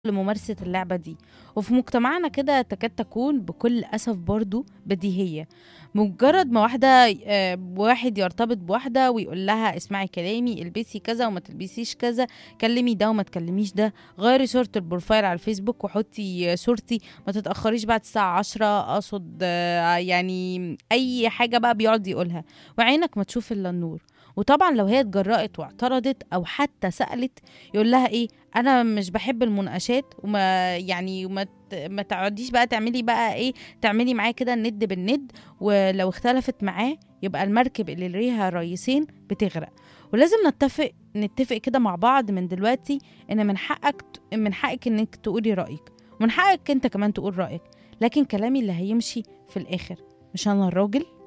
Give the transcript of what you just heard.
لممارسة اللعبة دي وفي مجتمعنا كده تكاد تكون بكل أسف برضو بديهية مجرد ما واحدة آه، واحد يرتبط بواحدة ويقول لها اسمعي كلامي البسي كذا وما تلبسيش كذا كلمي ده وما تكلميش ده غيري صورة البروفايل على الفيسبوك وحطي صورتي ما تتأخريش بعد الساعة عشرة أقصد آه، يعني أي حاجة بقى بيقعد يقولها وعينك ما تشوف إلا النور وطبعا لو هي اتجرأت واعترضت او حتى سألت يقول لها ايه انا مش بحب المناقشات وما يعني وما ت- ما تقعديش بقى تعملي بقى ايه تعملي معاه كده الند بالند ولو اختلفت معاه يبقى المركب اللي ليها رئيسين بتغرق ولازم نتفق نتفق كده مع بعض من دلوقتي ان من حقك ت- من حقك انك تقولي رأيك ومن حقك انت كمان تقول رأيك لكن كلامي اللي هيمشي في الاخر مش انا الراجل